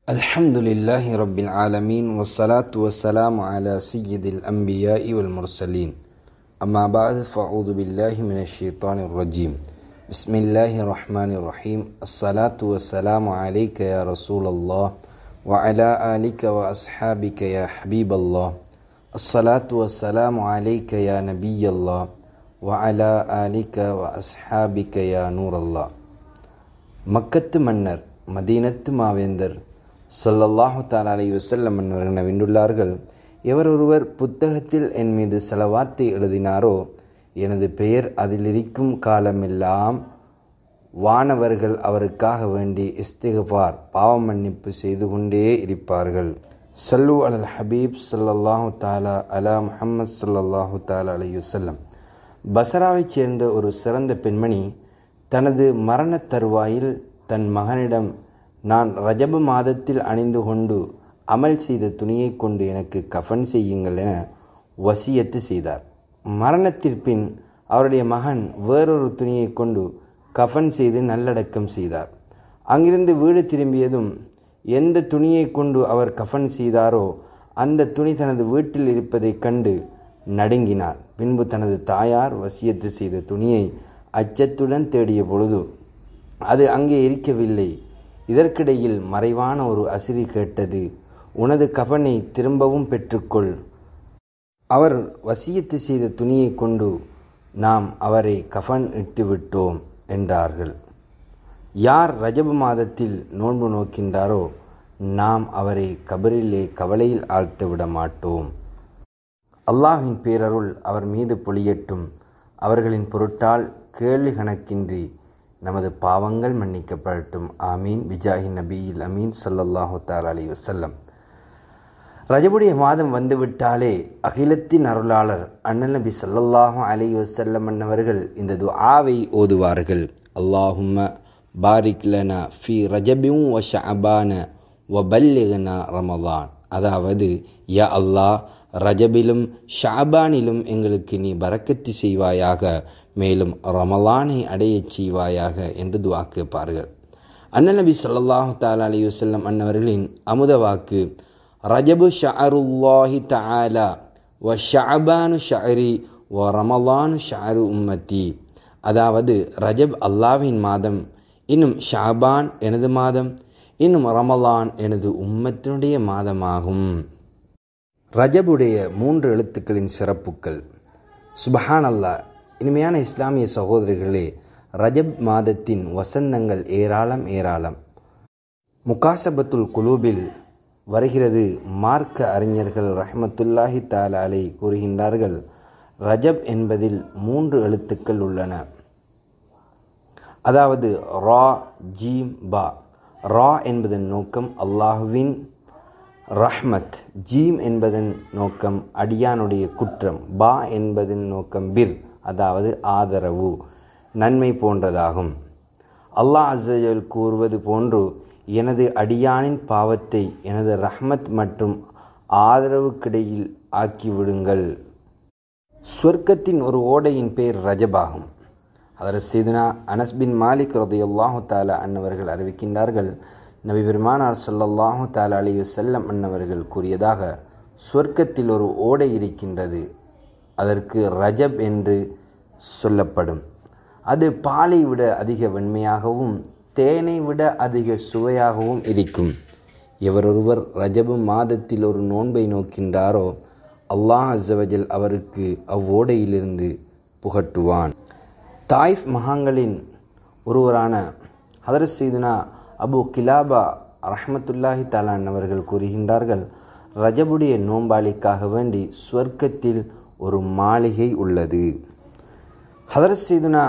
الحمد لله رب العالمين والصلاة والسلام على سيد الأنبياء والمرسلين أما بعد فأعوذ بالله من الشيطان الرجيم بسم الله الرحمن الرحيم الصلاة والسلام عليك يا رسول الله وعلى آلك وأصحابك يا حبيب الله الصلاة والسلام عليك يا نبي الله وعلى آلك وأصحابك يا نور الله மக்கத்து மன்னர் மதீனத்து மாவேந்தர் சொல்லல்லாஹு தாலா அலை வசல்லம் அவர்கள் வென்றுள்ளார்கள் எவர் ஒருவர் புத்தகத்தில் என் மீது செலவாத்தை எழுதினாரோ எனது பெயர் அதில் இருக்கும் காலமெல்லாம் வானவர்கள் அவருக்காக வேண்டி இஸ்திகபார் பாவ மன்னிப்பு செய்து கொண்டே இருப்பார்கள் சல்லு அல் ஹபீப் சல்லல்லாஹு தாலா அலா முஹம்மது சல்லல்லாஹு தாலா அலி வசல்லம் பசராவைச் சேர்ந்த ஒரு சிறந்த பெண்மணி தனது மரணத் தருவாயில் தன் மகனிடம் நான் ரஜப மாதத்தில் அணிந்து கொண்டு அமல் செய்த துணியை கொண்டு எனக்கு கஃன் செய்யுங்கள் என வசியத்து செய்தார் மரணத்திற்கு பின் அவருடைய மகன் வேறொரு துணியை கொண்டு கஃன் செய்து நல்லடக்கம் செய்தார் அங்கிருந்து வீடு திரும்பியதும் எந்த துணியை கொண்டு அவர் கஃன் செய்தாரோ அந்த துணி தனது வீட்டில் இருப்பதைக் கண்டு நடுங்கினார் பின்பு தனது தாயார் வசியத்து செய்த துணியை அச்சத்துடன் தேடிய பொழுது அது அங்கே இருக்கவில்லை இதற்கிடையில் மறைவான ஒரு அசிரி கேட்டது உனது கபனை திரும்பவும் பெற்றுக்கொள் அவர் வசியத்து செய்த துணியை கொண்டு நாம் அவரை கஃன் இட்டுவிட்டோம் என்றார்கள் யார் ரஜப மாதத்தில் நோன்பு நோக்கின்றாரோ நாம் அவரை கபரிலே கவலையில் ஆழ்த்து விட மாட்டோம் அல்லாஹின் பேரருள் அவர் மீது பொழியட்டும் அவர்களின் பொருட்டால் கேள்வி கணக்கின்றி நமது பாவங்கள் மன்னிக்கப்படட்டும் ஆமீன் விஜாஹி நபியில் அமீன் சல்லல்லாஹு தால் அலி வசல்லம் ரஜபுடைய மாதம் வந்துவிட்டாலே அகிலத்தின் அருளாளர் அண்ணல் நபி சல்லல்லாஹு அலி வசல்லம் அன்னவர்கள் இந்த துஆவை ஓதுவார்கள் அல்லாஹும்ம பாரிக் லனா ஃபி ரஜபியும் வ ஷஅபான வ பல்லிகனா ரமதான் அதாவது யா அல்லாஹ் ரஜபிலும் ஷாபானிலும் எங்களுக்கு நீ பறக்கத்து செய்வாயாக மேலும் ரமலானை அடையச் செய்வாயாக என்று துவா கேட்பார்கள் அண்ணன் நபி சொல்லாஹு தாலா அலி வல்லம் அன்னவர்களின் அமுத வாக்கு ரஜபு ஷஅருல்லாஹி தஆலா வ ஷஅபானு ஷஅரி வ ரமலானு ஷஅரு உம்மத்தி அதாவது ரஜப் அல்லாவின் மாதம் இன்னும் ஷாபான் எனது மாதம் இன்னும் ரமலான் எனது உம்மத்தினுடைய மாதமாகும் ரஜபுடைய மூன்று எழுத்துக்களின் சிறப்புக்கள் சுபஹான் அல்லா இனிமையான இஸ்லாமிய சகோதரிகளே ரஜப் மாதத்தின் வசந்தங்கள் ஏராளம் ஏராளம் முகாசபத்துல் குலூபில் வருகிறது மார்க்க அறிஞர்கள் ரஹமத்துல்லாஹி தாலா அலை கூறுகின்றார்கள் ரஜப் என்பதில் மூன்று எழுத்துக்கள் உள்ளன அதாவது ரா ஜீம் பா ரா என்பதன் நோக்கம் அல்லாஹுவின் ரஹ்மத் ஜீம் என்பதன் நோக்கம் அடியானுடைய குற்றம் பா என்பதன் நோக்கம் பிர் அதாவது ஆதரவு நன்மை போன்றதாகும் அல்லாஹ் அசல் கூறுவது போன்று எனது அடியானின் பாவத்தை எனது ரஹ்மத் மற்றும் ஆதரவுக்கிடையில் ஆக்கிவிடுங்கள் சொர்க்கத்தின் ஒரு ஓடையின் பெயர் ரஜபாகும் அதர் செய்துனா அனஸ் பின் மாலிக் ரதையல்லாஹு தாலா அன்னவர்கள் அறிவிக்கின்றார்கள் நபி பெருமானார் சொல்லல்லாஹு தாலா அலி செல்லம் அன்னவர்கள் கூறியதாக சொர்க்கத்தில் ஒரு ஓடை இருக்கின்றது அதற்கு ரஜப் என்று சொல்லப்படும் அது பாலை விட அதிக வெண்மையாகவும் தேனை விட அதிக சுவையாகவும் இருக்கும் எவரொருவர் ரஜபு மாதத்தில் ஒரு நோன்பை நோக்கின்றாரோ அல்லாஹ் அசவஜல் அவருக்கு அவ்வோடையிலிருந்து புகட்டுவான் தாய்ஃப் மகாங்களின் ஒருவரான ஹதரத் செய்துனா அபு கிலாபா ரஹமத்துல்லாஹி தாலான் அவர்கள் கூறுகின்றார்கள் ரஜபுடைய நோம்பாளிக்காக வேண்டி சொர்க்கத்தில் ஒரு மாளிகை உள்ளது ஹதரத் செய்துனா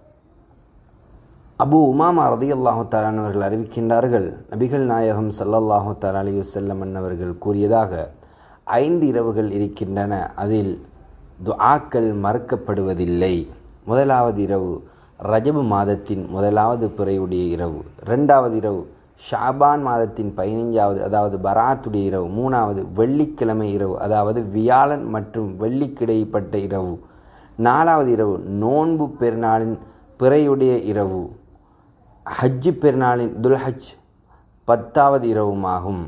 அபு உமாமா ரதி அல்லாஹு தாலான் அவர்கள் அறிவிக்கின்றார்கள் நபிகள் நாயகம் சல்லல்லாஹு தாலா அலி வல்லம் அன்னவர்கள் கூறியதாக ஐந்து இரவுகள் இருக்கின்றன அதில் துஆக்கள் மறுக்கப்படுவதில்லை முதலாவது இரவு ரஜபு மாதத்தின் முதலாவது பிறையுடைய இரவு ரெண்டாவது இரவு ஷாபான் மாதத்தின் பதினைஞ்சாவது அதாவது பராத்துடைய இரவு மூணாவது வெள்ளிக்கிழமை இரவு அதாவது வியாழன் மற்றும் வெள்ளிக்கிடைப்பட்ட இரவு நாலாவது இரவு நோன்பு பெருநாளின் பிறையுடைய இரவு ஹஜ்ஜு பெருநாளின் துல்ஹஜ் பத்தாவது இரவுமாகும்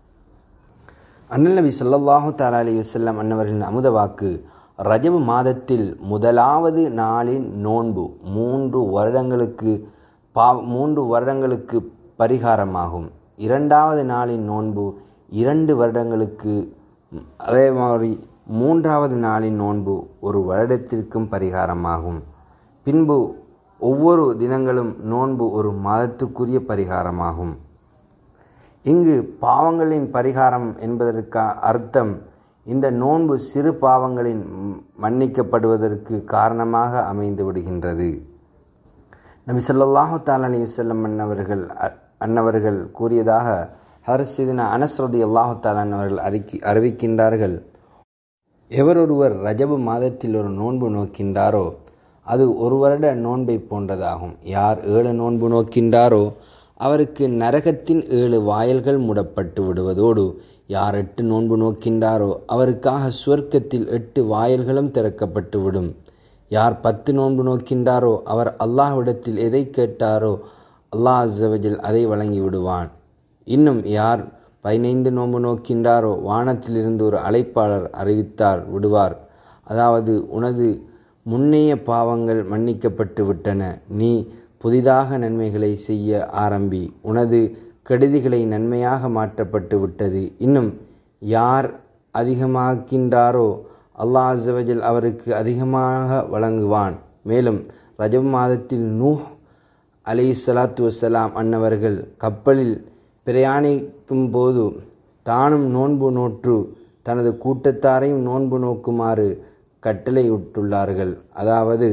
அண்ணல் நபி ஸல்லல்லாஹு தஆலா அலைஹி வஸல்லம் அன்னவர்களின் அமுத வாக்கு ரஜபு மாதத்தில் முதலாவது நாளின் நோன்பு மூன்று வருடங்களுக்கு பா மூன்று வருடங்களுக்கு பரிகாரமாகும் இரண்டாவது நாளின் நோன்பு இரண்டு வருடங்களுக்கு அதே மாதிரி மூன்றாவது நாளின் நோன்பு ஒரு வருடத்திற்கும் பரிகாரமாகும் பின்பு ஒவ்வொரு தினங்களும் நோன்பு ஒரு மாதத்துக்குரிய பரிகாரமாகும் இங்கு பாவங்களின் பரிகாரம் என்பதற்கு அர்த்தம் இந்த நோன்பு சிறு பாவங்களின் மன்னிக்கப்படுவதற்கு காரணமாக அமைந்து விடுகின்றது நபி ஸல்லல்லாஹு தஆலா அலைஹி வஸல்லம் அன்னவர்கள் அன்னவர்கள் கூறியதாக ஹர்சிதின அனஸ்ரதி அல்லாஹு தாலா அவர்கள் அறிக்கி அறிவிக்கின்றார்கள் எவரொருவர் ரஜபு மாதத்தில் ஒரு நோன்பு நோக்கின்றாரோ அது ஒரு வருட நோன்பை போன்றதாகும் யார் ஏழு நோன்பு நோக்கின்றாரோ அவருக்கு நரகத்தின் ஏழு வாயல்கள் மூடப்பட்டு விடுவதோடு யார் எட்டு நோன்பு நோக்கின்றாரோ அவருக்காக சுவர்க்கத்தில் எட்டு வாயல்களும் திறக்கப்பட்டு விடும் யார் பத்து நோன்பு நோக்கின்றாரோ அவர் அல்லாஹ்விடத்தில் எதை கேட்டாரோ அல்லாஹ் அஸ்ஸவஜல் அதை வழங்கி விடுவான் இன்னும் யார் பதினைந்து நோன்பு நோக்கின்றாரோ வானத்திலிருந்து ஒரு அழைப்பாளர் அறிவித்தார் விடுவார் அதாவது உனது முன்னைய பாவங்கள் மன்னிக்கப்பட்டு விட்டன நீ புதிதாக நன்மைகளை செய்ய ஆரம்பி உனது கெடுதிகளை நன்மையாக மாற்றப்பட்டு விட்டது இன்னும் யார் அதிகமாக்கின்றாரோ அல்லாஹ் அஸ்ஸவஜல் அவருக்கு அதிகமாக வழங்குவான் மேலும் ரஜப் மாதத்தில் நூஹ் அலி சலாத்து வசலாம் அன்னவர்கள் கப்பலில் பிரயாணிக்கும் போது தானும் நோன்பு நோற்று தனது கூட்டத்தாரையும் நோன்பு நோக்குமாறு கட்டளையிட்டுள்ளார்கள் அதாவது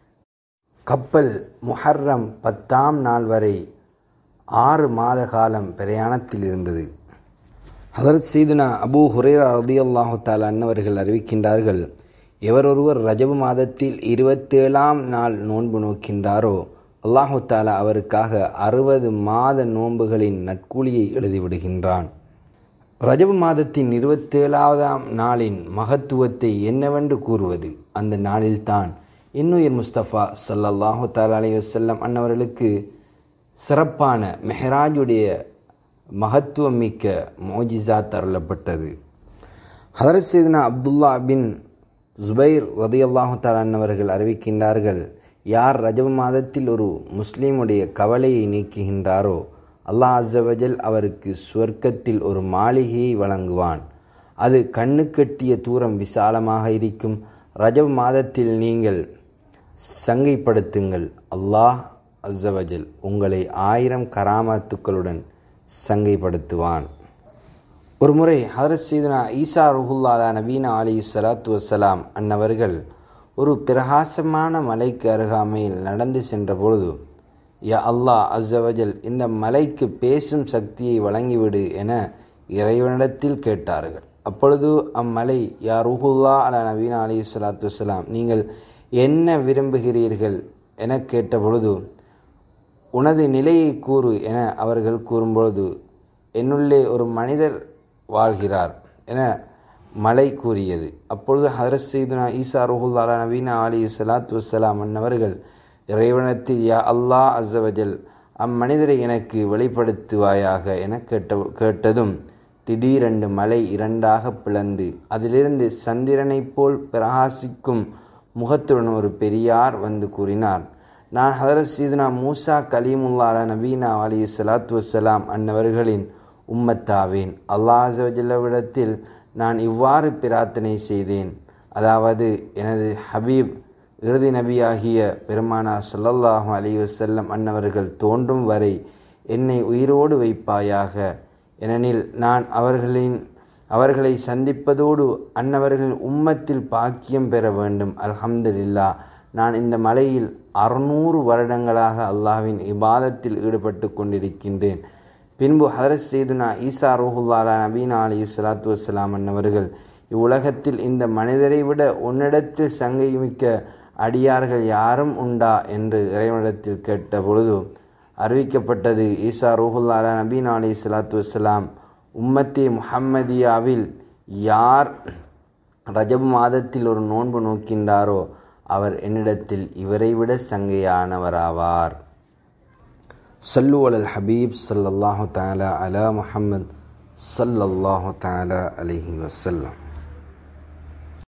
கப்பல் முஹர்ரம் பத்தாம் நாள் வரை ஆறு மாத காலம் பிரயாணத்தில் இருந்தது ஹதரத் சீதுனா அபூ ஹுரேரா ரதியல்லாஹு தாலா அன்னவர்கள் அறிவிக்கின்றார்கள் எவரொருவர் ரஜபு மாதத்தில் இருபத்தேழாம் நாள் நோன்பு நோக்கின்றாரோ அல்லாஹு தாலா அவருக்காக அறுபது மாத நோன்புகளின் நட்கூலியை எழுதிவிடுகின்றான் ரஜபு மாதத்தின் இருபத்தேழாவதாம் நாளின் மகத்துவத்தை என்னவென்று கூறுவது அந்த நாளில்தான் இன்னுயிர் முஸ்தபா சல்லல்லாஹு தாலா அலி வசல்லம் அன்னவர்களுக்கு சிறப்பான மெஹராஜுடைய மகத்துவம் மிக்க மோஜிசா தரலப்பட்டது ஹதரத் சீதனா அப்துல்லா பின் ஜுபைர் ரதியல்லாஹு தாலான்னவர்கள் அறிவிக்கின்றார்கள் யார் ரஜப மாதத்தில் ஒரு முஸ்லீமுடைய கவலையை நீக்குகின்றாரோ அல்லாஹ் அஸ்ஸவஜல் அவருக்கு சுவர்க்கத்தில் ஒரு மாளிகையை வழங்குவான் அது கண்ணுக்கட்டிய தூரம் விசாலமாக இருக்கும் ரஜப் மாதத்தில் நீங்கள் சங்கைப்படுத்துங்கள் அல்லாஹ் அஸ்ஸவஜல் உங்களை ஆயிரம் கராமத்துக்களுடன் சங்கைப்படுத்துவான் ஒரு முறை ஹதரத் சீதனா ஈசா ருஹுல்லாலா நபீனா அலி சலாத்து வசலாம் அன்னவர்கள் ஒரு பிரகாசமான மலைக்கு அருகாமையில் நடந்து சென்ற பொழுது யா அல்லாஹ் அஸ்ஸவஜல் இந்த மலைக்கு பேசும் சக்தியை வழங்கிவிடு என இறைவனிடத்தில் கேட்டார்கள் அப்பொழுது அம்மலை யா ருஹுல்லா அலா நபீனா அலி சலாத்து வசலாம் நீங்கள் என்ன விரும்புகிறீர்கள் என கேட்ட பொழுது உனது நிலையை கூறு என அவர்கள் கூறும்பொழுது என்னுள்ளே ஒரு மனிதர் வாழ்கிறார் என மலை கூறியது அப்பொழுது ஹதரத் செய்துனா ஈசா ருஹுல்லாலா நவீனா அலி சலாத்து வசலாம் அன்னவர்கள் இறைவனத்தில் யா அல்லாஹ் அஸ்ஸவஜல் அம்மனிதரை எனக்கு வெளிப்படுத்துவாயாக என கேட்ட கேட்டதும் திடீரென்று மலை இரண்டாக பிளந்து அதிலிருந்து சந்திரனைப் போல் பிரகாசிக்கும் முகத்துடன் ஒரு பெரியார் வந்து கூறினார் நான் ஹதரத் சீதுனா மூசா கலீமுல்லாலா நபீனா அலி சலாத்து வசலாம் அன்னவர்களின் உம்மத்தாவேன் அல்லாஹவிடத்தில் நான் இவ்வாறு பிரார்த்தனை செய்தேன் அதாவது எனது ஹபீப் இறுதி நபியாகிய பெருமானா சொல்லல்லாஹு அலி வசல்லம் அன்னவர்கள் தோன்றும் வரை என்னை உயிரோடு வைப்பாயாக ஏனெனில் நான் அவர்களின் அவர்களை சந்திப்பதோடு அன்னவர்களின் உம்மத்தில் பாக்கியம் பெற வேண்டும் அல்ஹம்துலில்லா நான் இந்த மலையில் அறுநூறு வருடங்களாக அல்லாஹ்வின் இபாதத்தில் ஈடுபட்டு கொண்டிருக்கின்றேன் பின்பு ஹதரத் செய்துனா ஈசா ரோஹுல்லாலா நபீனா அலி சலாத்து வசலாம் அன்னவர்கள் இவ்வுலகத்தில் இந்த மனிதரை விட உன்னிடத்தில் சங்கைமிக்க அடியார்கள் யாரும் உண்டா என்று இறைவனிடத்தில் கேட்ட பொழுது அறிவிக்கப்பட்டது ஈசா ரோஹுல்லாலா நபீனா அலி சலாத்து வசலாம் உம்மத்தி முஹம்மதியாவில் யார் ரஜப் மாதத்தில் ஒரு நோன்பு நோக்கின்றாரோ அவர் என்னிடத்தில் இவரை விட சங்கையானவராவார் صلوا على الحبيب صلى الله تعالى على محمد صلى الله تعالى عليه وسلم